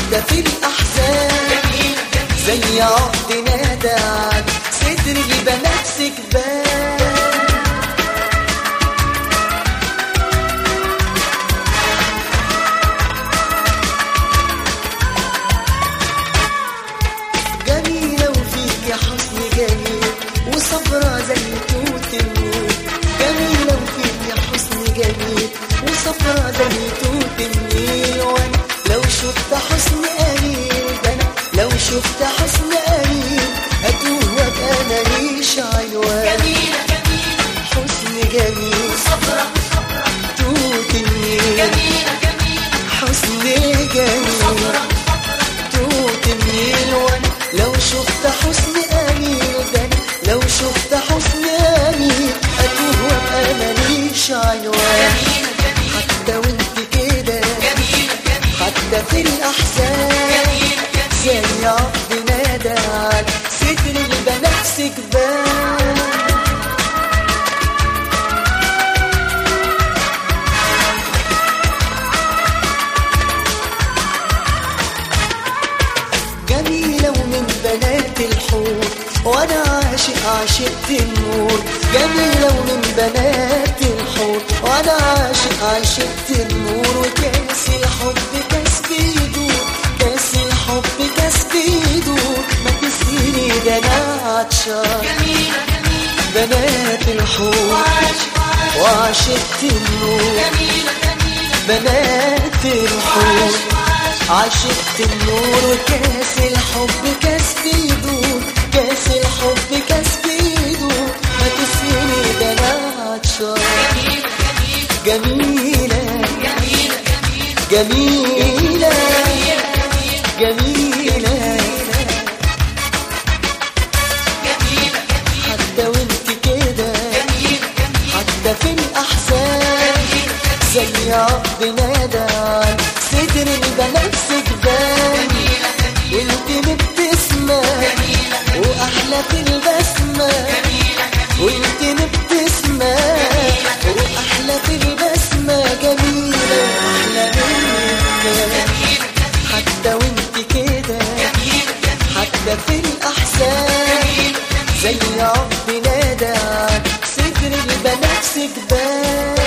حتى في الأحزان زي عقد نادى عن صدر البنات سكبان جميلة وفيك يا حسن جميل وصبرة زي توت النيل جميلة وفيك يا حسن جميل وصبرة زي توت النيل وانا لو شفت حسن قليل ده انا لو شفت حسن قليل اتوه وابقى ماليش عنوان جميلة جميلة حسن جميل صبرة توت النيل جميلة جميلة حسن جميل صبرة توت النيل وانا لو شفت حسن قليل ده أنا لو شفت حسن قليل اتوه وابقى ماليش عنوان جميلة جميلة حتى وانت كده جميلة جميلة حتى في الاحزان جميلة جميلة زي عقد نادى على صدر البنات سكبان جميلة ومن بنات الحور وانا عاشق عاشقت النور جميلة ومن بنات الحور وانا عاشق عاشقت النور وكاس الحب كاس بيدور كاس الحب كاس بيدور ما تسقيني ده انا عطشان جميلة جميلة بنات الحور وعاشق وعاشق وعاشقت النور جميلة جميلة بنات الحور وعاشق عشقت النور وكاس الحب كاس بيدور كاس الحب كاس بيدور ما تسيني ده انا عطشان جميلة جميلة جميلة جميلة جميلة جميلة جميلة حتى وانت كده جميلة حتى في الأحزان زي عقد نادى عن صدر البنات سجدان وانت مبتسمة وأحلى في البسمة وانت مبتسمة وأحلى في البسمة جميلة أحلى منك حتى وانت كده حتى في الأحزان زي عقد نادى عن صدر البنات سجدان